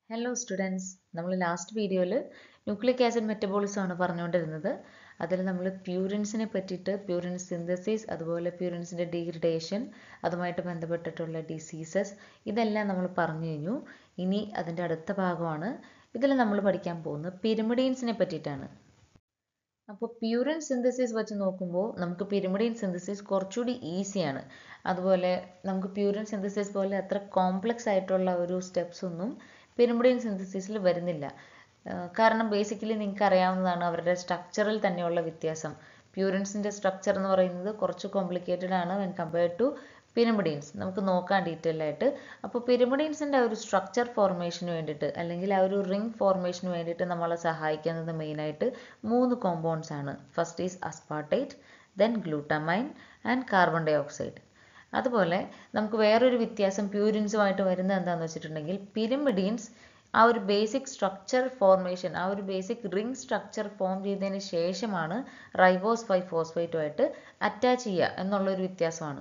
hello students നമ്മൾ last വീഡിയോയിൽ nucleic acid metabolism ആണ് പറഞ്ഞുകൊണ്ടിരുന്നത് അതിൽ നമ്മൾ പ്യൂരിൻസിനെ പറ്റിയിട്ട് പ്യൂരിൻ സിന്തസിസ് അതുപോലെ പ്യൂരിൻസിൻ്റെ ഡീഗ്രഡേഷൻ അതുമായിട്ട് ബന്ധപ്പെട്ടിട്ടുള്ള ഡിസീസസ് ഇതെല്ലാം നമ്മൾ പറഞ്ഞു കഴിഞ്ഞു ഇനി അതിൻ്റെ അടുത്ത ഭാഗമാണ് ഇതിൽ നമ്മൾ പഠിക്കാൻ പോകുന്നത് പിരമിഡീൻസിനെ പറ്റിയിട്ടാണ് അപ്പോൾ പ്യൂരിൻ സിന്തസിസ് വെച്ച് നോക്കുമ്പോൾ നമുക്ക് പിരമിഡിൻ സിന്തസിസ് കുറച്ചുകൂടി ഈസിയാണ് അതുപോലെ നമുക്ക് പ്യൂരിൻ സിന്തസിസ് പോലെ അത്ര കോംപ്ലക്സ് ആയിട്ടുള്ള ഒരു സ്റ്റെപ്സ് ഒന്നും പിരമിഡിൻ സിന്തസിസിൽ വരുന്നില്ല കാരണം ബേസിക്കലി നിങ്ങൾക്ക് അറിയാവുന്നതാണ് അവരുടെ സ്ട്രക്ചറിൽ തന്നെയുള്ള വ്യത്യാസം പ്യൂരിൻസിൻ്റെ സ്ട്രക്ചർ എന്ന് പറയുന്നത് കുറച്ച് കോംപ്ലിക്കേറ്റഡ് ആണ് വെൻ കമ്പയർഡ് ടു പിരമിഡീൻസ് നമുക്ക് നോക്കാം ഡീറ്റെയിൽ ആയിട്ട് അപ്പോൾ പിരമിഡീൻസിൻ്റെ ഒരു സ്ട്രക്ചർ ഫോർമേഷന് വേണ്ടിയിട്ട് അല്ലെങ്കിൽ ആ ഒരു റിംഗ് ഫോർമേഷന് വേണ്ടിയിട്ട് നമ്മളെ സഹായിക്കുന്നത് മെയിനായിട്ട് മൂന്ന് കോമ്പൗണ്ട്സ് ആണ് first is aspartate then glutamine and carbon dioxide അതുപോലെ നമുക്ക് വേറൊരു വ്യത്യാസം പ്യൂരിൻസുമായിട്ട് വരുന്നത് എന്താണെന്ന് വെച്ചിട്ടുണ്ടെങ്കിൽ പിരമിഡീൻസ് ആ ഒരു ബേസിക് സ്ട്രക്ചർ ഫോർമേഷൻ ആ ഒരു ബേസിക് റിംഗ് സ്ട്രക്ചർ ഫോം ചെയ്തതിന് ശേഷമാണ് റൈബോസ് ഫൈവ് ഫോസ്ഫേറ്റുമായിട്ട് അറ്റാച്ച് ചെയ്യുക എന്നുള്ളൊരു വ്യത്യാസമാണ്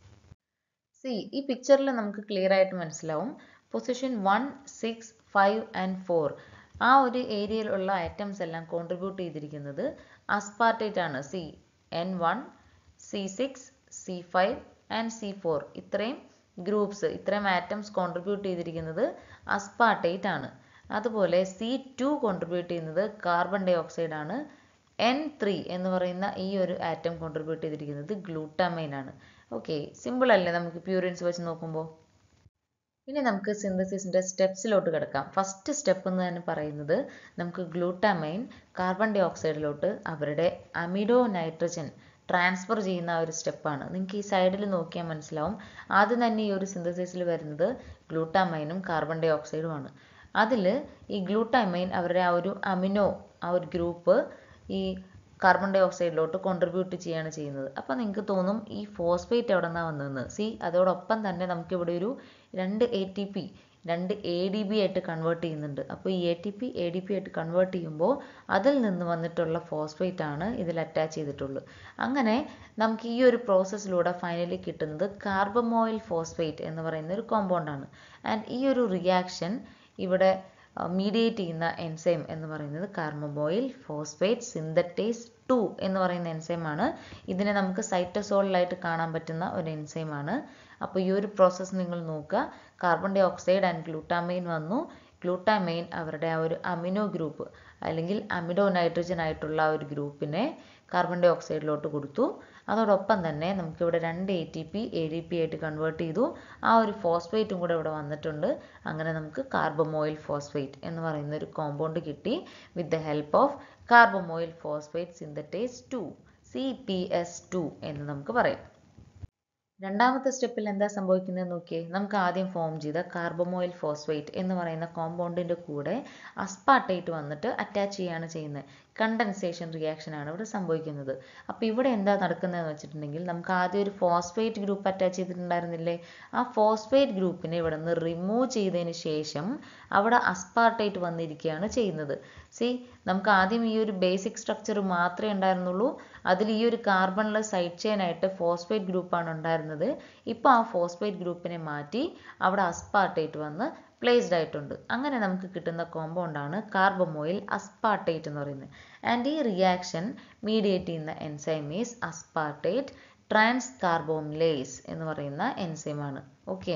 സി ഈ പിക്ചറിൽ നമുക്ക് ക്ലിയർ ആയിട്ട് മനസ്സിലാവും position one six five and four ആ ഒരു ഏരിയയിലുള്ള ഐറ്റംസ് എല്ലാം കോൺട്രിബ്യൂട്ട് ചെയ്തിരിക്കുന്നത് അസ്പാർട്ടേറ്റ് ആണ് C N one C six C five and C four ഇത്രയും ഗ്രൂപ്പ്സ് ഇത്രയും ആറ്റംസ് കോൺട്രിബ്യൂട്ട് ചെയ്തിരിക്കുന്നത് അസ്പാർട്ടേറ്റ് ആണ് അതുപോലെ സി ടു കോൺട്രിബ്യൂട്ട് ചെയ്യുന്നത് കാർബൺ ഡൈ ഓക്സൈഡ് ആണ് എൻ ത്രീ എന്ന് പറയുന്ന ഈ ഒരു ആറ്റം കോൺട്രിബ്യൂട്ട് ചെയ്തിരിക്കുന്നത് ഗ്ലൂട്ടാമൈൻ ആണ് ഓക്കെ സിമ്പിൾ അല്ലേ നമുക്ക് പ്യൂരിൻസ് വെച്ച് നോക്കുമ്പോൾ ഇനി നമുക്ക് സിന്തസിസിൻ്റെ സ്റ്റെപ്സിലോട്ട് കിടക്കാം ഫസ്റ്റ് സ്റ്റെപ്പ് എന്ന് തന്നെ പറയുന്നത് നമുക്ക് ഗ്ലൂട്ടാമൈൻ കാർബൺ ഡൈ ഓക്സൈഡിലോട്ട് അവരുടെ അമിഡോ നൈട്രജൻ ട്രാൻസ്ഫർ ചെയ്യുന്ന ഒരു സ്റ്റെപ്പാണ് നിങ്ങൾക്ക് ഈ സൈഡിൽ നോക്കിയാൽ മനസ്സിലാവും ആദ്യം തന്നെ ഈ ഒരു സിന്തസിസിൽ വരുന്നത് ഗ്ലൂട്ടാമൈനും കാർബൺ ഡൈ ഓക്സൈഡുമാണ് അതിൽ ഈ ഗ്ലൂട്ടാമൈൻ അവരുടെ ആ ഒരു അമിനോ ആ ഒരു ഗ്രൂപ്പ് ഈ കാർബൺ ഡൈ ഓക്സൈഡിലോട്ട് കോൺട്രിബ്യൂട്ട് ചെയ്യാണ് ചെയ്യുന്നത് അപ്പോൾ നിങ്ങൾക്ക് തോന്നും ഈ ഫോസ്ഫേറ്റ് എവിടെ നിന്നാണ് വന്നതെന്ന് സി അതോടൊപ്പം തന്നെ നമുക്കിവിടെ ഒരു രണ്ട് എ ടി പി രണ്ട് എ ഡി ബി ആയിട്ട് കൺവേർട്ട് ചെയ്യുന്നുണ്ട് അപ്പോൾ ഈ A T P A D P ആയിട്ട് കൺവേർട്ട് ചെയ്യുമ്പോൾ അതിൽ നിന്ന് വന്നിട്ടുള്ള ഫോസ്ഫേറ്റ് ആണ് ഇതിൽ അറ്റാച്ച് ചെയ്തിട്ടുള്ളത് അങ്ങനെ നമുക്ക് ഈ ഒരു പ്രോസസ്സിലൂടെ ഫൈനലി കിട്ടുന്നത് കാർബമോയിൽ ഫോസ്ഫേറ്റ് എന്ന് പറയുന്ന ഒരു കോമ്പൗണ്ടാണ് ആൻഡ് ഈ ഒരു റിയാക്ഷൻ ഇവിടെ മീഡിയേറ്റ് ചെയ്യുന്ന എൻസൈം എന്ന് പറയുന്നത് കാർബമോയിൽ ഫോസ്ഫേറ്റ് സിന്തറ്റേസ് ടു എന്ന് പറയുന്ന എൻസൈമാണ് ഇതിനെ നമുക്ക് സൈറ്റോസോളിലായിട്ട് കാണാൻ പറ്റുന്ന ഒരു എൻസൈമാണ് അപ്പോൾ ഈ ഒരു പ്രോസസ്സ് നിങ്ങൾ നോക്കുക carbon dioxide and glutamine വന്നു ഗ്ലൂട്ടാമൈൻ അവരുടെ ആ ഒരു അമിനോ ഗ്രൂപ്പ് അല്ലെങ്കിൽ അമിഡോ നൈട്രജൻ ആയിട്ടുള്ള ഒരു ഗ്രൂപ്പിനെ കാർബൺ ഡൈ ഓക്സൈഡിലോട്ട് കൊടുത്തു അതോടൊപ്പം തന്നെ നമുക്കിവിടെ രണ്ട് A T P A D P ആയിട്ട് കൺവേർട്ട് ചെയ്തു ആ ഒരു ഫോസ്ഫേറ്റും കൂടെ ഇവിടെ വന്നിട്ടുണ്ട് അങ്ങനെ നമുക്ക് കാർബമോയിൽ ഫോസ്ഫേറ്റ് എന്ന് പറയുന്ന ഒരു കോമ്പൗണ്ട് കിട്ടി with the help of carbamoyl phosphate synthetase two C P S two എന്ന് നമുക്ക് പറയാം രണ്ടാമത്തെ സ്റ്റെപ്പിൽ എന്താ സംഭവിക്കുന്നത് നോക്കിയേ നമുക്ക് ആദ്യം ഫോം ചെയ്ത കാർബമോയിൽ ഫോസ്ഫേറ്റ് എന്ന് പറയുന്ന കോമ്പൗണ്ടിൻ്റെ കൂടെ അസ്പാർട്ടേറ്റ് വന്നിട്ട് അറ്റാച്ച് ചെയ്യാണ് ചെയ്യുന്നത് കണ്ടൻസേഷൻ റിയാക്ഷൻ ആണ് ഇവിടെ സംഭവിക്കുന്നത് അപ്പോൾ ഇവിടെ എന്താ നടക്കുന്നതെന്ന് വെച്ചിട്ടുണ്ടെങ്കിൽ നമുക്ക് ആദ്യം ഒരു ഫോസ്ഫേറ്റ് ഗ്രൂപ്പ് അറ്റാച്ച് ചെയ്തിട്ടുണ്ടായിരുന്നില്ലേ ആ ഫോസ്ഫേറ്റ് ഗ്രൂപ്പിനെ ഇവിടെ നിന്ന് റിമൂവ് ചെയ്തതിന് ശേഷം അവിടെ അസ്പാർട്ടേറ്റ് വന്നിരിക്കുകയാണ് ചെയ്യുന്നത് സി നമുക്ക് ആദ്യം ഈ ഒരു ബേസിക് സ്ട്രക്ചർ മാത്രമേ ഉണ്ടായിരുന്നുള്ളൂ അതിൽ ഈ ഒരു കാർബണിലെ സൈഡ് ചെയിൻ ആയിട്ട് ഫോസ്ഫേറ്റ് ഗ്രൂപ്പാണ് ഉണ്ടായിരുന്നത് ഇപ്പോൾ ആ ഫോസ്ഫേറ്റ് ഗ്രൂപ്പിനെ മാറ്റി അവിടെ അസ്പാർട്ടേറ്റ് വന്ന് പ്ലേസ്ഡ് ആയിട്ടുണ്ട് അങ്ങനെ നമുക്ക് കിട്ടുന്ന കോമ്പൗണ്ടാണ് കാർബമോയിൽ അസ്പാർട്ടേറ്റ് എന്ന് പറയുന്നത് ആൻഡ് ഈ റിയാക്ഷൻ മീഡിയേറ്റ് ചെയ്യുന്ന enzyme is aspartate transcarbamoylase എന്ന് പറയുന്ന എൻസൈമാണ് ഓക്കെ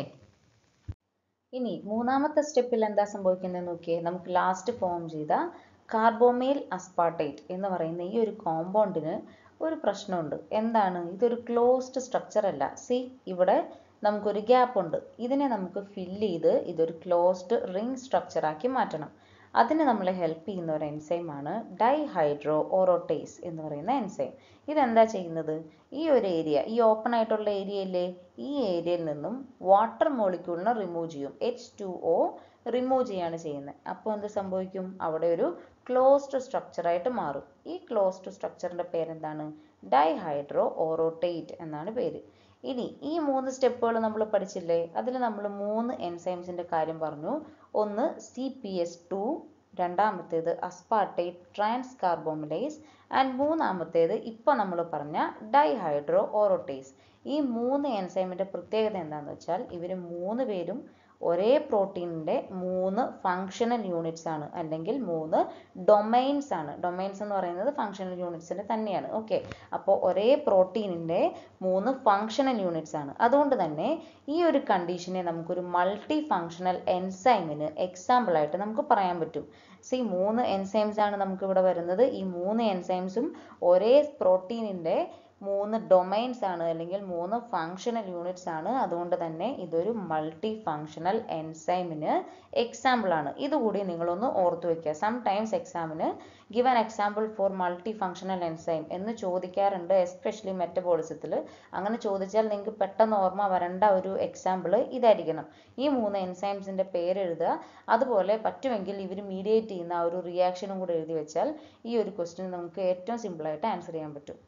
ഇനി മൂന്നാമത്തെ സ്റ്റെപ്പിൽ എന്താ സംഭവിക്കുന്നത് നോക്കിയേ നമുക്ക് ലാസ്റ്റ് ഫോം ചെയ്ത കാർബോമേൽ അസ്പാർട്ടേറ്റ് എന്ന് പറയുന്ന ഈ ഒരു കോമ്പൗണ്ടിന് ഒരു പ്രശ്നമുണ്ട് എന്താണ് ഇതൊരു ക്ലോസ്ഡ് സ്ട്രക്ചർ അല്ല സി ഇവിടെ നമുക്കൊരു ഗ്യാപ്പ് ഉണ്ട് ഇതിനെ നമുക്ക് ഫില്ല് ചെയ്ത് ഇതൊരു ക്ലോസ്ഡ് റിംഗ് സ്ട്രക്ചർ ആക്കി മാറ്റണം അതിന് നമ്മളെ ഹെൽപ്പ് ചെയ്യുന്ന ഒരു എൻസൈമാണ് ഡൈഹൈഡ്രോ ഓറോട്ടേസ് എന്ന് പറയുന്ന എൻസൈം ഇതെന്താ ചെയ്യുന്നത് ഈ ഒരു ഏരിയ ഈ ഓപ്പൺ ആയിട്ടുള്ള ഏരിയ ഇല്ലേ ഈ ഏരിയയിൽ നിന്നും വാട്ടർ മോളിക്യൂളിനെ റിമൂവ് ചെയ്യും എച്ച് ടു ഒ റിമൂവ് ചെയ്യാണ് ചെയ്യുന്നത് അപ്പോൾ എന്ത് സംഭവിക്കും അവിടെ ഒരു ക്ലോസ്ഡ് സ്ട്രക്ചർ ആയിട്ട് മാറും ഈ ക്ലോസ്ഡ് സ്ട്രക്ചറിൻ്റെ പേരെന്താണ് ഡൈഹൈഡ്രോ ഓറോട്ടേറ്റ് എന്നാണ് പേര് ഇനി ഈ മൂന്ന് സ്റ്റെപ്പുകൾ നമ്മൾ പഠിച്ചില്ലേ അതിൽ നമ്മൾ മൂന്ന് എൻസൈംസിൻ്റെ കാര്യം പറഞ്ഞു ഒന്ന് സി പി എസ് ടു രണ്ടാമത്തേത് അസ്പാർട്ടേറ്റ് ട്രാൻസ് കാർബോമിലേസ് ആൻഡ് മൂന്നാമത്തേത് ഇപ്പോൾ നമ്മൾ പറഞ്ഞ ഡൈഹൈഡ്രോ ഓറോട്ടേസ് ഈ മൂന്ന് എൻസൈമിൻ്റെ പ്രത്യേകത എന്താണെന്ന് വെച്ചാൽ ഇവർ മൂന്ന് പേരും ഒരേ പ്രോട്ടീനിൻ്റെ മൂന്ന് ഫങ്ഷണൽ യൂണിറ്റ്സ് ആണ് അല്ലെങ്കിൽ മൂന്ന് ഡൊമൈൻസ് ആണ് ഡൊമൈൻസ് എന്ന് പറയുന്നത് ഫങ്ഷണൽ യൂണിറ്റ്സിൻ്റെ തന്നെയാണ് ഓക്കെ അപ്പോൾ ഒരേ പ്രോട്ടീനിൻ്റെ മൂന്ന് ഫങ്ഷണൽ യൂണിറ്റ്സ് ആണ് അതുകൊണ്ട് തന്നെ ഈ ഒരു കണ്ടീഷനെ നമുക്കൊരു മൾട്ടി ഫങ്ഷണൽ എൻസൈമിന് എക്സാമ്പിൾ ആയിട്ട് നമുക്ക് പറയാൻ പറ്റും സി മൂന്ന് എൻസൈംസ് ആണ് നമുക്ക് ഇവിടെ വരുന്നത് ഈ മൂന്ന് എൻസൈംസും ഒരേ പ്രോട്ടീനിൻ്റെ മൂന്ന് ഡൊമൈൻസ് ആണ് അല്ലെങ്കിൽ മൂന്ന് ഫങ്ഷണൽ യൂണിറ്റ്സ് ആണ് അതുകൊണ്ട് തന്നെ ഇതൊരു മൾട്ടി ഫങ്ഷണൽ എൻസൈമിന് എക്സാമ്പിൾ ആണ് ഇതുകൂടി നിങ്ങളൊന്ന് ഓർത്തു വെക്കുക സം ടൈംസ് എക്സാമിന് give an example for multifunctional enzyme എന്ന് ചോദിക്കാറുണ്ട് എസ്പെഷ്യലി മെറ്റബോളിസത്തിൽ അങ്ങനെ ചോദിച്ചാൽ നിങ്ങൾക്ക് പെട്ടെന്ന് ഓർമ്മ വരേണ്ട ഒരു എക്സാമ്പിൾ ഇതായിരിക്കണം ഈ മൂന്ന് എൻസൈംസിൻ്റെ പേര് എഴുതുക അതുപോലെ പറ്റുമെങ്കിൽ ഇവർ മീഡിയേറ്റ് ചെയ്യുന്ന ആ ഒരു റിയാക്ഷനും കൂടെ എഴുതി വെച്ചാൽ ഈ ഒരു ക്വസ്റ്റ്യൻ നമുക്ക് ഏറ്റവും സിമ്പിളായിട്ട് ആൻസർ ചെയ്യാൻ പറ്റും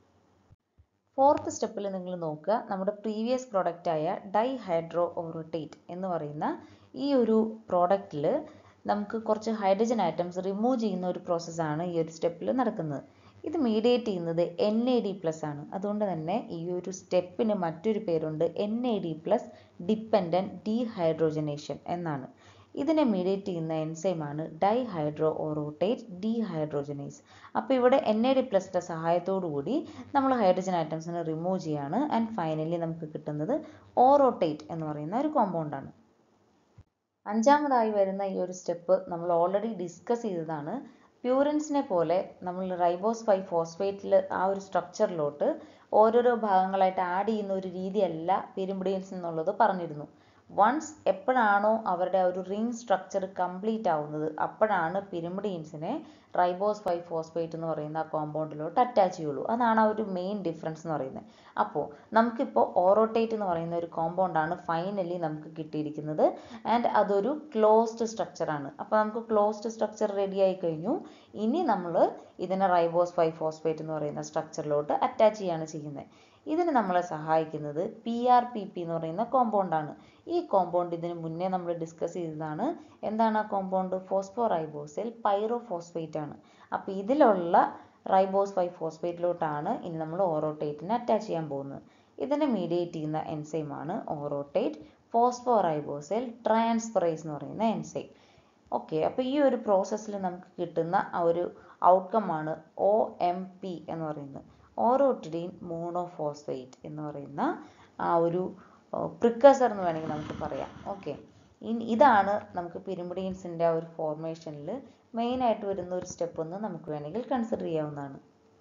ഫോർത്ത് സ്റ്റെപ്പിൽ നിങ്ങൾ നോക്കുക നമ്മുടെ പ്രീവിയസ് പ്രോഡക്റ്റായ ഡൈഹൈഡ്രോ ഓറോട്ടേറ്റ് എന്ന് പറയുന്ന ഈ ഒരു പ്രോഡക്റ്റിൽ നമുക്ക് കുറച്ച് ഹൈഡ്രജൻ ആറ്റംസ് റിമൂവ് ചെയ്യുന്ന ഒരു പ്രോസസ്സാണ് ഈ ഒരു സ്റ്റെപ്പിൽ നടക്കുന്നത് ഇത് മീഡിയേറ്റ് ചെയ്യുന്നത് എൻ എ ഡി പ്ലസ് ആണ് അതുകൊണ്ട് തന്നെ ഈ ഒരു സ്റ്റെപ്പിന് മറ്റൊരു പേരുണ്ട് N A D plus dependent dehydrogenation എന്നാണ് ഇതിനെ മീഡിയേറ്റ് ചെയ്യുന്ന എൻസൈമാണ് ഡൈഹൈഡ്രോ ഓറോട്ടേറ്റ് ഡീഹൈഡ്രോജനേസ് അപ്പോൾ ഇവിടെ എൻ എ ഡി പ്ലസിൻ്റെ സഹായത്തോടു കൂടി നമ്മൾ ഹൈഡ്രജൻ ആറ്റംസിനെ റിമൂവ് ചെയ്യാണ് ആൻഡ് ഫൈനലി നമുക്ക് കിട്ടുന്നത് ഓറോട്ടേറ്റ് എന്ന് പറയുന്ന ഒരു കോമ്പൗണ്ടാണ് അഞ്ചാമതായി വരുന്ന ഈ ഒരു സ്റ്റെപ്പ് നമ്മൾ ഓൾറെഡി ഡിസ്കസ് ചെയ്തതാണ് പ്യൂരിൻസിനെ പോലെ നമ്മൾ റൈബോസ് ഫൈവ് ഫോസ്ഫേറ്റിൽ ആ ഒരു സ്ട്രക്ചറിലോട്ട് ഓരോരോ ഭാഗങ്ങളായിട്ട് ആഡ് ചെയ്യുന്ന ഒരു രീതിയല്ല പിരിമിഡിയൻസ് എന്നുള്ളത് പറഞ്ഞിരുന്നു വൺസ് എപ്പോഴാണോ അവരുടെ ആ ഒരു റിംഗ് സ്ട്രക്ചർ കംപ്ലീറ്റ് ആവുന്നത് അപ്പോഴാണ് പിരിമിഡിയൻസിനെ റൈബോസ് ഫൈവ് ഫോസ്ഫേറ്റ് എന്ന് പറയുന്ന ആ കോമ്പൗണ്ടിലോട്ട് അറ്റാച്ച് ചെയ്യുള്ളൂ അതാണ് ആ ഒരു മെയിൻ ഡിഫറൻസ് എന്ന് പറയുന്നത് അപ്പോൾ നമുക്കിപ്പോൾ ഓറോട്ടേറ്റ് എന്ന് പറയുന്ന ഒരു കോമ്പൗണ്ടാണ് ഫൈനലി നമുക്ക് കിട്ടിയിരിക്കുന്നത് ആൻഡ് അതൊരു ക്ലോസ്ഡ് സ്ട്രക്ചറാണ് അപ്പോൾ നമുക്ക് ക്ലോസ്ഡ് സ്ട്രക്ചർ റെഡി ആയി കഴിഞ്ഞു ഇനി നമ്മൾ ഇതിനെ റൈബോസ് ഫൈവ് ഫോസ്ഫേറ്റ് എന്ന് പറയുന്ന സ്ട്രക്ചറിലോട്ട് അറ്റാച്ച് ചെയ്യാണ് ചെയ്യുന്നത് ഇതിന് നമ്മളെ സഹായിക്കുന്നത് പി ആർ പി പി എന്ന് പറയുന്ന കോമ്പൗണ്ടാണ് ഈ കോമ്പൗണ്ട് ഇതിന് മുന്നേ നമ്മൾ ഡിസ്കസ് ചെയ്തതാണ് എന്താണ് ആ compound phosphoribosyl pyrophosphate ആണ് അപ്പോൾ ഇതിലുള്ള റൈബോസ് ഫൈവ് ഫോസ്ഫേറ്റിലോട്ടാണ് ഇനി നമ്മൾ ഓറോട്ടേറ്റിനെ അറ്റാച്ച് ചെയ്യാൻ പോകുന്നത് ഇതിനെ മീഡിയേറ്റ് ചെയ്യുന്ന എൻസൈമാണ് ഓറോട്ടേറ്റ് ഫോസ്ഫോ റൈബോസിൽ ട്രാൻസ്ഫറേസ് എന്ന് പറയുന്ന എൻസൈം ഓക്കെ അപ്പോൾ ഈ ഒരു പ്രോസസ്സിൽ നമുക്ക് കിട്ടുന്ന ആ ഒരു ഔട്ട്കം ആണ് ഒ എം പി എന്ന് പറയുന്നത് ഓറോട്ടിഡീൻ മോണോഫോസ്ഫേറ്റ് എന്ന് പറയുന്ന ആ ഒരു പ്രിക്കസർ എന്ന് വേണമെങ്കിൽ നമുക്ക് പറയാം ഓക്കെ ഇതാണ് നമുക്ക് പിരിമിഡിയൻസിൻ്റെ ആ ഒരു ഫോർമേഷനിൽ മെയിനായിട്ട് വരുന്ന ഒരു സ്റ്റെപ്പ് എന്ന് നമുക്ക് വേണമെങ്കിൽ കൺസിഡർ ചെയ്യാവുന്നതാണ്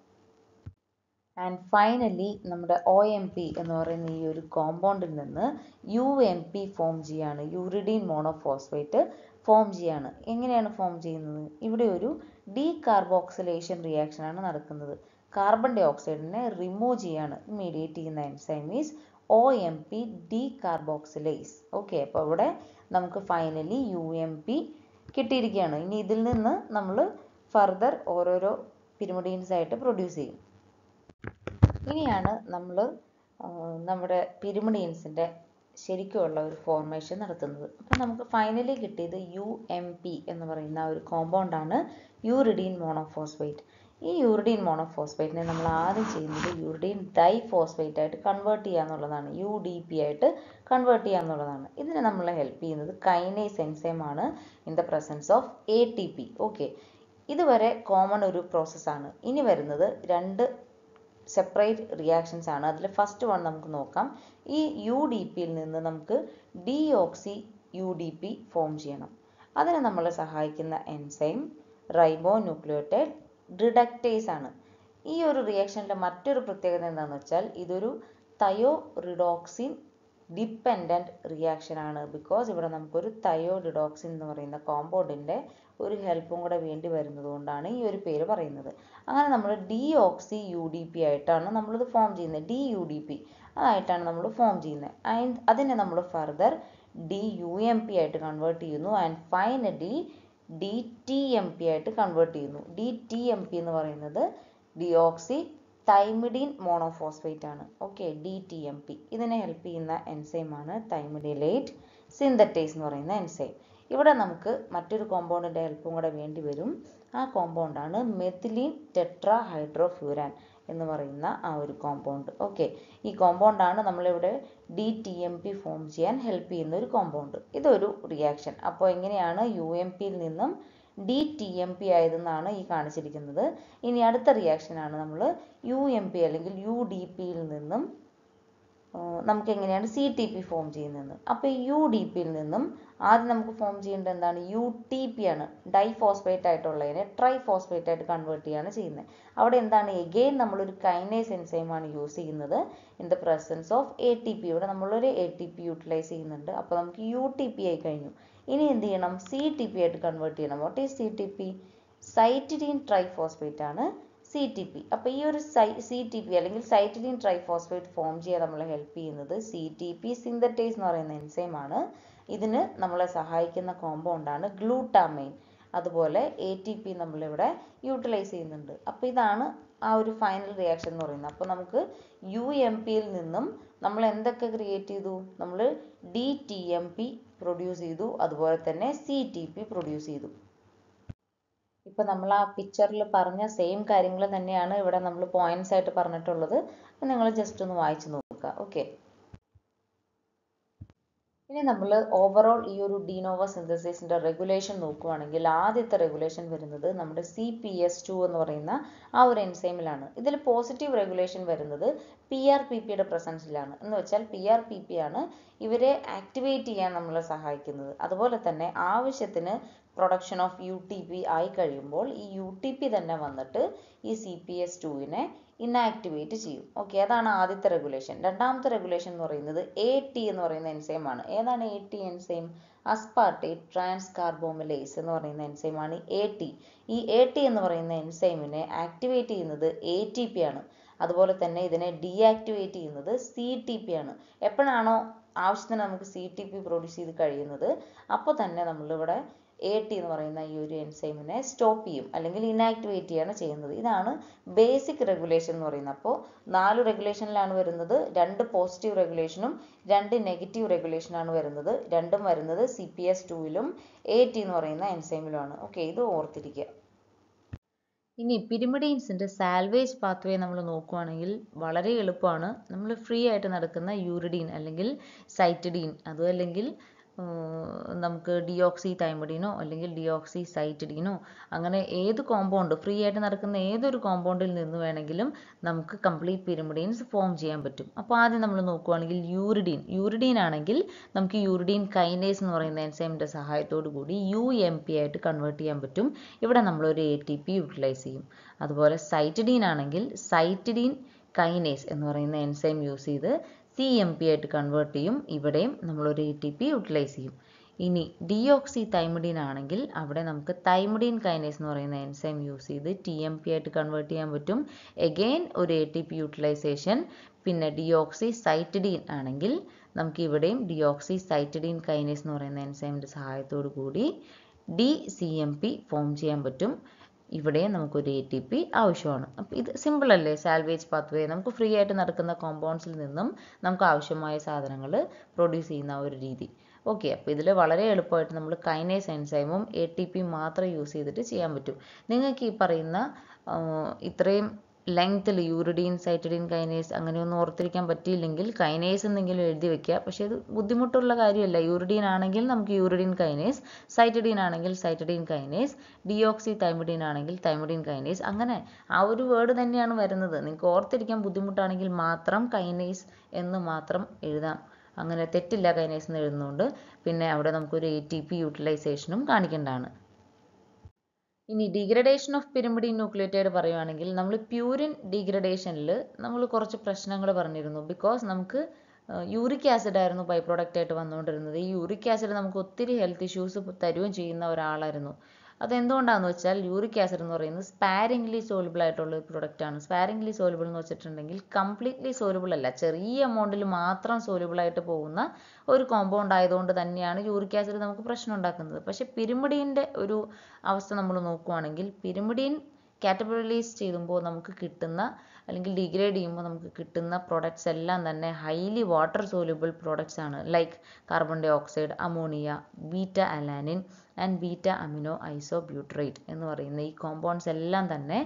ആൻഡ് ഫൈനലി നമ്മുടെ ഒ എം പി എന്ന് പറയുന്ന ഈ ഒരു കോമ്പൗണ്ടിൽ നിന്ന് യു എം പി ഫോം ചെയ്യാണ് യൂറിഡീൻ മോണോഫോസ്ഫേറ്റ് ഫോം ചെയ്യാണ് എങ്ങനെയാണ് ഫോം ചെയ്യുന്നത് ഇവിടെ ഒരു ഡീ കാർബോക്സിലേഷൻ റിയാക്ഷനാണ് നടക്കുന്നത് കാർബൺ ഡൈ ഓക്സൈഡിനെ റിമൂവ് ചെയ്യാണ് മീഡിയേറ്റ് ചെയ്യുന്ന enzyme is O M P decarboxylase okay അപ്പോൾ ഇവിടെ നമുക്ക് ഫൈനലി യു എം പി കിട്ടിയിരിക്കുകയാണ് ഇനി ഇതിൽ നിന്ന് നമ്മൾ ഫർദർ ഓരോരോ പിരിമിഡീൻസ് ആയിട്ട് പ്രൊഡ്യൂസ് ചെയ്യും ഇനിയാണ് നമ്മൾ നമ്മുടെ പിരിമിഡീൻസിൻ്റെ ശരിക്കുമുള്ള ഒരു ഫോർമേഷൻ നടത്തുന്നത് അപ്പം നമുക്ക് ഫൈനലി കിട്ടിയത് യു എം പി എന്ന് പറയുന്ന ഒരു കോമ്പൗണ്ടാണ് യൂറിഡീൻ മോണോഫോസ്ഫേറ്റ് ഈ യൂറിഡീൻ മോണോഫോസ്ഫേറ്റിനെ നമ്മൾ ആദ്യം ചെയ്യുന്നത് യൂറിഡീൻ ഡൈഫോസ്ഫേറ്റ് ആയിട്ട് കൺവേർട്ട് ചെയ്യുക എന്നുള്ളതാണ് യു ഡി പി ആയിട്ട് കൺവേർട്ട് ചെയ്യുക എന്നുള്ളതാണ് ഇതിനെ നമ്മളെ ഹെൽപ്പ് ചെയ്യുന്നത് കൈനേസ് എൻസൈം ആണ് in the presence of A T P okay ഇതുവരെ കോമൺ ഒരു പ്രോസസ്സാണ് ഇനി വരുന്നത് രണ്ട് സെപ്പറേറ്റ് റിയാക്ഷൻസ് ആണ് അതിൽ ഫസ്റ്റ് വൺ നമുക്ക് നോക്കാം ഈ യു ഡി പിയിൽ നിന്ന് നമുക്ക് deoxy U D P form ചെയ്യണം അതിന് നമ്മളെ സഹായിക്കുന്ന എൻസൈം റൈബോ ന്യൂക്ലിയോട്ടൈഡ് റിഡക്റ്റേസ് ആണ് ഈ ഒരു റിയാക്ഷനിലെ മറ്റൊരു പ്രത്യേകത എന്താണെന്ന് വെച്ചാൽ ഇതൊരു തയോ റിഡോക്സിൻ ഡിപ്പെൻഡൻറ്റ് റിയാക്ഷൻ ആണ് ബിക്കോസ് ഇവിടെ നമുക്കൊരു തയോ റിഡോക്സിൻ എന്ന് പറയുന്ന കോമ്പൗണ്ടിൻ്റെ ഒരു ഹെൽപ്പും കൂടെ വേണ്ടി വരുന്നത് കൊണ്ടാണ് ഈ ഒരു പേര് പറയുന്നത് അങ്ങനെ നമ്മൾ deoxy U D P ആയിട്ടാണ് നമ്മളിത് ഫോം ചെയ്യുന്നത് ഡി യു ഡി പി അതായിട്ടാണ് നമ്മൾ ഫോം ചെയ്യുന്നത് ആൻഡ് അതിനെ നമ്മൾ further D U M P ആയിട്ട് കൺവേർട്ട് ചെയ്യുന്നു and finally D T M P ആയിട്ട് കൺവേർട്ട് ചെയ്യുന്നു ഡി ടി എം പി എന്ന് പറയുന്നത് ഡിയോക്സി തൈമിഡിൻ മോണോഫോസ്ഫേറ്റ് ആണ് okay D T M P ഇതിനെ ഹെൽപ്പ് ചെയ്യുന്ന എൻസൈമാണ് തൈമിഡിലേറ്റ് സിന്തറ്റേസ് എന്ന് പറയുന്ന എൻസൈം ഇവിടെ നമുക്ക് മറ്റൊരു കോമ്പൗണ്ടിൻ്റെ ഹെൽപ്പും കൂടെ വേണ്ടി വരും ആ കോമ്പൗണ്ടാണ് മെത്തിലീൻ ടെട്രാ ഹൈഡ്രോഫ്യൂരാൻ എന്ന് പറയുന്ന ആ ഒരു കോമ്പൗണ്ട് ഓക്കെ ഈ കോമ്പൗണ്ടാണ് നമ്മളിവിടെ D T M P form ചെയ്യാൻ ഹെൽപ്പ് ചെയ്യുന്ന ഒരു കോമ്പൗണ്ട് ഇതൊരു റിയാക്ഷൻ അപ്പോൾ എങ്ങനെയാണ് യു എം പിയിൽ നിന്നും ഡി ടി എം പി ആയതെന്നാണ് ഈ കാണിച്ചിരിക്കുന്നത് ഇനി അടുത്ത റിയാക്ഷനാണ് നമ്മൾ യു എം പി അല്ലെങ്കിൽ യു ഡി പിയിൽ നിന്നും നമുക്ക് എങ്ങനെയാണ് സി ടി പി ഫോം ചെയ്യുന്നത് അപ്പോൾ ഈ യു ഡി പിയിൽ നിന്നും ആദ്യം നമുക്ക് ഫോം ചെയ്യേണ്ടത് എന്താണ് യു ടി പി ആണ് ഡൈഫോസ്ഫേറ്റ് ആയിട്ടുള്ളതിനെ ട്രൈഫോസ്ഫേറ്റ് ആയിട്ട് കൺവേർട്ട് ചെയ്യാണ് ചെയ്യുന്നത് അവിടെ എന്താണ് എഗെയിൻ നമ്മളൊരു കൈനേസ് എൻസൈമാണ് യൂസ് ചെയ്യുന്നത് in the presence of A T P ഇവിടെ നമ്മളൊരു എ ടി പി യൂട്ടിലൈസ് ചെയ്യുന്നുണ്ട് അപ്പോൾ നമുക്ക് യു ടി പി ആയി കഴിഞ്ഞു ഇനി എന്ത് ചെയ്യണം സി ടി പി ആയിട്ട് കൺവേർട്ട് ചെയ്യണം what is C T P cytidine triphosphate ആണ് സി ടി പി അപ്പോൾ ഈ ഒരു സൈ സി ടി പി അല്ലെങ്കിൽ സൈറ്റിഡിൻ ട്രൈഫോസ്ഫേറ്റ് ഫോം ചെയ്യാൻ നമ്മളെ ഹെൽപ്പ് ചെയ്യുന്നത് സി ടി പി സിന്തറ്റൈസ് എന്ന് പറയുന്ന എൻസൈമാണ് ഇതിന് നമ്മളെ സഹായിക്കുന്ന കോമ്പൗണ്ടാണ് ഗ്ലൂട്ടാമൈൻ അതുപോലെ എ ടി പി നമ്മളിവിടെ യൂട്ടിലൈസ് ചെയ്യുന്നുണ്ട് അപ്പോൾ ഇതാണ് ആ ഒരു ഫൈനൽ റിയാക്ഷൻ എന്ന് പറയുന്നത് അപ്പോൾ നമുക്ക് യു എം പിയിൽ നിന്നും നമ്മൾ എന്തൊക്കെ ക്രിയേറ്റ് ചെയ്തു നമ്മൾ D T M P produce ചെയ്തു അതുപോലെ തന്നെ സി ടി പി പ്രൊഡ്യൂസ് ചെയ്തു ഇപ്പൊ നമ്മൾ ആ പിക്ചറിൽ പറഞ്ഞ സെയിം കാര്യങ്ങൾ തന്നെയാണ് ഇവിടെ നമ്മൾ പോയിന്റ്സ് ആയിട്ട് പറഞ്ഞിട്ടുള്ളത് നിങ്ങൾ ജസ്റ്റ് ഒന്ന് വായിച്ചു നോക്കുക ഓക്കെ ഇനി നമ്മൾ ഓവറോൾ ഈ ഒരു ഡീനോവ സിന്തസിസിന്റെ റെഗുലേഷൻ നോക്കുകയാണെങ്കിൽ ആദ്യത്തെ റെഗുലേഷൻ വരുന്നത് നമ്മുടെ സി പി എസ് ടു എന്ന് പറയുന്ന ആ ഒരു എൻസൈമിലാണ് ഇതിൽ പോസിറ്റീവ് റെഗുലേഷൻ വരുന്നത് പി ആർ പി പിയുടെ പ്രസൻസിലാണ് എന്ന് വെച്ചാൽ പി ആർ പി പി ആണ് ഇവരെ ആക്ടിവേറ്റ് ചെയ്യാൻ നമ്മളെ സഹായിക്കുന്നത് അതുപോലെ തന്നെ ആവശ്യത്തിന് production of U T P ആയി കഴിയുമ്പോൾ ഈ യു ടി പി തന്നെ വന്നിട്ട് ഈ സി പി എസ് ടുവിനെ ഇന്നാക്ടിവേറ്റ് ചെയ്യും ഓക്കെ അതാണ് ആദ്യത്തെ റെഗുലേഷൻ രണ്ടാമത്തെ റെഗുലേഷൻ എന്ന് പറയുന്നത് എ ടി എന്ന് പറയുന്ന എൻസൈം ആണ് ഏതാണ് A T enzyme aspartate transcarbamoylase എന്ന് പറയുന്ന എൻസൈമാണ് എ ടി ഈ എ ടി എന്ന് പറയുന്ന എൻസൈമിനെ ആക്ടിവേറ്റ് ചെയ്യുന്നത് എ ടി പി ആണ് അതുപോലെ തന്നെ ഇതിനെ ഡീആക്ടിവേറ്റ് ചെയ്യുന്നത് സി ടി പി ആണ് എപ്പോഴാണോ ആവശ്യത്തിന് നമുക്ക് സി ടി പി പ്രൊഡ്യൂസ് ചെയ്ത് കഴിയുന്നത് അപ്പോൾ തന്നെ നമ്മളിവിടെ എ ടി എന്ന് പറയുന്ന ഈ ഒരു എൻസൈമിനെ സ്റ്റോപ്പ് ചെയ്യും അല്ലെങ്കിൽ ഇനാക്ടിവേറ്റ് ചെയ്യാണ് ചെയ്യുന്നത് ഇതാണ് ബേസിക് റെഗുലേഷൻ എന്ന് പറയുന്നത് അപ്പോൾ നാല് റെഗുലേഷനിലാണ് വരുന്നത് രണ്ട് പോസിറ്റീവ് റെഗുലേഷനും രണ്ട് നെഗറ്റീവ് റെഗുലേഷനാണ് വരുന്നത് രണ്ടും വരുന്നത് സി പി എസ് ടുവിലും എ ടി എന്ന് പറയുന്ന എൻസൈമിലുമാണ് ഓക്കെ ഇത് ഓർത്തിരിക്കുക ഇനി പിരിമിഡീൻസിൻ്റെ സാൽവേജ് പാത്വേ നമ്മൾ നോക്കുവാണെങ്കിൽ വളരെ എളുപ്പമാണ് നമ്മൾ ഫ്രീ ആയിട്ട് നടക്കുന്ന യൂറിഡീൻ അല്ലെങ്കിൽ സൈറ്റിഡീൻ അതും അല്ലെങ്കിൽ നമുക്ക് ഡിയോക്സി തൈമഡീനോ അല്ലെങ്കിൽ ഡിയോക്സി സൈറ്റിഡീനോ അങ്ങനെ ഏത് കോമ്പൗണ്ട് ഫ്രീ ആയിട്ട് നടക്കുന്ന ഏതൊരു കോമ്പൗണ്ടിൽ നിന്ന് വേണമെങ്കിലും നമുക്ക് കംപ്ലീറ്റ് പിരമിഡീൻസ് ഫോം ചെയ്യാൻ പറ്റും അപ്പോൾ ആദ്യം നമ്മൾ നോക്കുവാണെങ്കിൽ യൂറിഡീൻ യൂറിഡീൻ ആണെങ്കിൽ നമുക്ക് യൂറിഡീൻ കൈനേസ് എന്ന് പറയുന്ന എൻസൈമിൻ്റെ സഹായത്തോടു കൂടി യു എം പി ആയിട്ട് കൺവേർട്ട് ചെയ്യാൻ പറ്റും ഇവിടെ നമ്മളൊരു എ ടി പി യൂട്ടിലൈസ് ചെയ്യും അതുപോലെ സൈറ്റിഡീൻ ആണെങ്കിൽ സൈറ്റിഡീൻ കൈനേസ് എന്ന് പറയുന്ന എൻസൈം യൂസ് ചെയ്ത് സി എം പി ആയിട്ട് കൺവേർട്ട് ചെയ്യും ഇവിടെയും നമ്മളൊരു എ ടി പി യൂട്ടിലൈസ് ചെയ്യും ഇനി ഡിയോക്സി തൈമഡീൻ ആണെങ്കിൽ അവിടെ നമുക്ക് തൈമഡീൻ കൈനേസ് എന്ന് പറയുന്ന എൻസൈം യൂസ് ചെയ്ത് ടി എം പി ആയിട്ട് കൺവേർട്ട് ചെയ്യാൻ പറ്റും എഗെയിൻ ഒരു എ ടി പി യൂട്ടിലൈസേഷൻ പിന്നെ ഡിയോക്സി സൈറ്റിഡീൻ ആണെങ്കിൽ നമുക്ക് ഇവിടെയും ഡിയോക്സി സൈറ്റിഡീൻ കൈനേസ് എന്ന് പറയുന്ന എൻസൈമിൻ്റെ സഹായത്തോടു കൂടി D C M P form ചെയ്യാൻ പറ്റും ഇവിടെയും നമുക്കൊരു എ ടി പി ആവശ്യമാണ് അപ്പോൾ ഇത് സിമ്പിൾ അല്ലേ സാൽവേജ് പാത്വേ നമുക്ക് ഫ്രീ ആയിട്ട് നടക്കുന്ന കോമ്പൗണ്ട്സിൽ നിന്നും നമുക്ക് ആവശ്യമായ സാധനങ്ങൾ പ്രൊഡ്യൂസ് ചെയ്യുന്ന ഒരു രീതി ഓക്കെ അപ്പോൾ ഇതിൽ വളരെ എളുപ്പമായിട്ട് നമ്മൾ കൈനേസ് എൻസൈമും എ ടി പി മാത്രം യൂസ് ചെയ്തിട്ട് ചെയ്യാൻ പറ്റും നിങ്ങൾക്ക് ഈ പറയുന്ന ഇത്രയും ലെങ്ത്തിൽ യൂറിഡീൻ സൈറ്റിഡീൻ കൈനേസ് അങ്ങനെയൊന്നും ഓർത്തിരിക്കാൻ പറ്റിയില്ലെങ്കിൽ കൈനേസ് എന്തെങ്കിലും എഴുതി വെക്കുക പക്ഷേ ഇത് ബുദ്ധിമുട്ടുള്ള കാര്യമല്ല യൂറിഡീൻ ആണെങ്കിൽ നമുക്ക് യൂറിഡീൻ കൈനേസ് സൈറ്റിഡീൻ ആണെങ്കിൽ സൈറ്റിഡീൻ കൈനേസ് ഡിയോക്സി തൈമിഡീൻ ആണെങ്കിൽ തൈമിഡീൻ കൈനേസ് അങ്ങനെ ആ ഒരു വേർഡ് തന്നെയാണ് വരുന്നത് നിങ്ങൾക്ക് ഓർത്തിരിക്കാൻ ബുദ്ധിമുട്ടാണെങ്കിൽ മാത്രം കൈനേസ് എന്ന് മാത്രം എഴുതാം അങ്ങനെ തെറ്റില്ല കൈനേസ് എന്ന് എഴുതുന്നുണ്ട് പിന്നെ അവിടെ നമുക്കൊരു എ ടി പി യൂട്ടിലൈസേഷനും കാണിക്കേണ്ടതാണ് ഇനി ഡീഗ്രഡേഷൻ ഓഫ് പിരമിഡിൻ ന്യൂക്ലിയോറ്റൈഡ് പറയുവാണെങ്കിൽ നമ്മൾ പ്യൂരിൻ ഡീഗ്രഡേഷനിൽ നമ്മൾ കുറച്ച് പ്രശ്നങ്ങൾ പറഞ്ഞിരുന്നു ബിക്കോസ് നമുക്ക് യൂറിക് ആസിഡ് ആയിരുന്നു ബൈ പ്രോഡക്റ്റ് ആയിട്ട് വന്നുകൊണ്ടിരുന്നത് ഈ യൂറിക് ആസിഡ് നമുക്ക് ഒത്തിരി ഹെൽത്ത് ഇഷ്യൂസ് തരുകയും ചെയ്യുന്ന ഒരാളായിരുന്നു അതെന്തുകൊണ്ടാണെന്ന് വെച്ചാൽ യൂറിക് ആസിഡ് എന്ന് പറയുന്നത് സ്പാരിംഗ്ലി സോലുബിൾ ആയിട്ടുള്ള ഒരു പ്രൊഡക്റ്റ് ആണ് സ്പാരിംഗ്ലി സോലുബിൾ എന്ന് വെച്ചിട്ടുണ്ടെങ്കിൽ കംപ്ലീറ്റ്ലി സോലുബിൾ അല്ല ചെറിയ എമൗണ്ടിൽ മാത്രം സോലുബിൾ ആയിട്ട് പോകുന്ന ഒരു കോമ്പൗണ്ട് ആയതുകൊണ്ട് തന്നെയാണ് യൂറിക് ആസിഡ് നമുക്ക് പ്രശ്നം ഉണ്ടാക്കുന്നത് പക്ഷേ പിരിമിഡീൻ്റെ ഒരു അവസ്ഥ നമ്മൾ നോക്കുവാണെങ്കിൽ പിരിമിഡീൻ കാറ്റഗറൈസ് ചെയ്യുമ്പോൾ നമുക്ക് കിട്ടുന്ന അല്ലെങ്കിൽ ഡിഗ്രേഡ് ചെയ്യുമ്പോൾ നമുക്ക് കിട്ടുന്ന പ്രൊഡക്ട്സ് എല്ലാം തന്നെ ഹൈലി വാട്ടർ സോല്യൂബിൾ പ്രൊഡക്ട്സ് ആണ് like carbon dioxide ammonia beta alanine and beta amino isobutyrate എന്ന് പറയുന്ന ഈ കോമ്പൗണ്ട്സ് എല്ലാം തന്നെ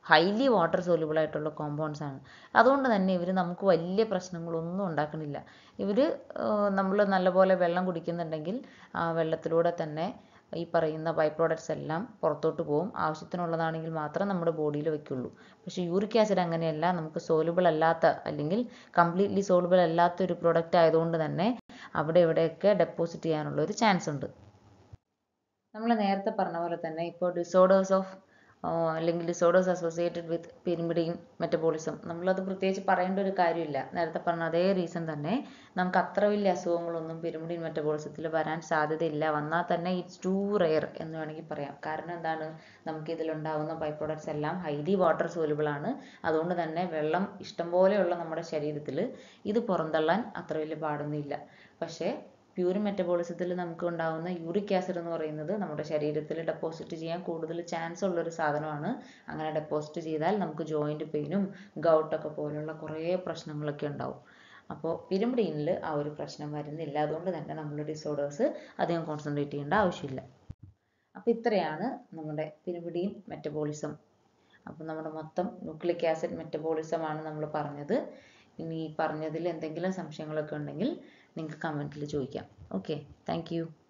ഹൈലി വാട്ടർ സോല്യൂബിൾ ആയിട്ടുള്ള കോമ്പൗണ്ട്സ് ആണ് അതുകൊണ്ട് തന്നെ ഇവർ നമുക്ക് വലിയ പ്രശ്നങ്ങളൊന്നും ഉണ്ടാക്കണില്ല ഇവർ നമ്മൾ നല്ലപോലെ വെള്ളം കുടിക്കുന്നുണ്ടെങ്കിൽ ആ വെള്ളത്തിലൂടെ തന്നെ ഈ പറയുന്ന ബൈ പ്രോഡക്ട്സ് എല്ലാം പുറത്തോട്ട് പോകും ആവശ്യത്തിനുള്ളതാണെങ്കിൽ മാത്രം നമ്മുടെ ബോഡിയിൽ വെക്കുള്ളൂ പക്ഷേ യൂറിക് ആസിഡ് അങ്ങനെയല്ല നമുക്ക് സോലുബിൾ അല്ലാത്ത അല്ലെങ്കിൽ കംപ്ലീറ്റ്ലി സോലുബിൾ അല്ലാത്ത ഒരു പ്രൊഡക്റ്റ് ആയതുകൊണ്ട് തന്നെ അവിടെ ഇവിടെയൊക്കെ ഡെപ്പോസിറ്റ് ചെയ്യാനുള്ള ഒരു ചാൻസ് ഉണ്ട് നമ്മൾ നേരത്തെ പറഞ്ഞ പോലെ തന്നെ ഇപ്പോൾ ഡിസോർഡേഴ്സ് ഓഫ് അല്ലെങ്കിൽ disorders associated with pyrimidine metabolism നമ്മളത് പ്രത്യേകിച്ച് പറയേണ്ട ഒരു കാര്യമില്ല നേരത്തെ പറഞ്ഞ അതേ റീസൺ തന്നെ നമുക്ക് അത്ര വലിയ അസുഖങ്ങളൊന്നും പിരിമിഡിൻ മെറ്റബോളിസത്തിൽ വരാൻ സാധ്യതയില്ല വന്നാൽ തന്നെ ഇറ്റ്സ് ടു റെയർ എന്ന് വേണമെങ്കിൽ പറയാം കാരണം എന്താണ് നമുക്ക് ഇതിലുണ്ടാവുന്ന ബൈ പ്രോഡക്ട്സ് എല്ലാം ഹൈലി വാട്ടർ സോലുബിൾ ആണ് അതുകൊണ്ട് തന്നെ വെള്ളം ഇഷ്ടംപോലെയുള്ള നമ്മുടെ ശരീരത്തിൽ ഇത് പുറന്തള്ളാൻ അത്ര വലിയ പാടൊന്നുമില്ല പക്ഷേ പ്യൂർ മെറ്റബോളിസത്തിൽ നമുക്ക് ഉണ്ടാകുന്ന യൂറിക് ആസിഡ് എന്ന് പറയുന്നത് നമ്മുടെ ശരീരത്തിൽ ഡെപ്പോസിറ്റ് ചെയ്യാൻ കൂടുതൽ ചാൻസ് ഉള്ള ഒരു സാധനമാണ് അങ്ങനെ ഡെപ്പോസിറ്റ് ചെയ്താൽ നമുക്ക് ജോയിന്റ് പെയിനും ഗൗട്ടൊക്കെ പോലുള്ള കുറേ പ്രശ്നങ്ങളൊക്കെ ഉണ്ടാവും അപ്പോൾ പിരമിഡീനിൽ ആ ഒരു പ്രശ്നം വരുന്നില്ല അതുകൊണ്ട് തന്നെ നമ്മൾ ഡിസോർഡേഴ്സ് അധികം കോൺസെൻട്രേറ്റ് ചെയ്യേണ്ട ആവശ്യമില്ല അപ്പോൾ ഇത്രയാണ് നമ്മുടെ പിരമിഡീൻ മെറ്റബോളിസം അപ്പോൾ നമ്മുടെ മൊത്തം ന്യൂക്ലിക് ആസിഡ് മെറ്റബോളിസം ആണ് നമ്മൾ പറഞ്ഞത് ഇനി ഈ പറഞ്ഞതിൽ എന്തെങ്കിലും സംശയങ്ങളൊക്കെ ഉണ്ടെങ്കിൽ നിങ്ങൾക്ക് കമൻറ്റിൽ ചോദിക്കാം ഓക്കെ താങ്ക്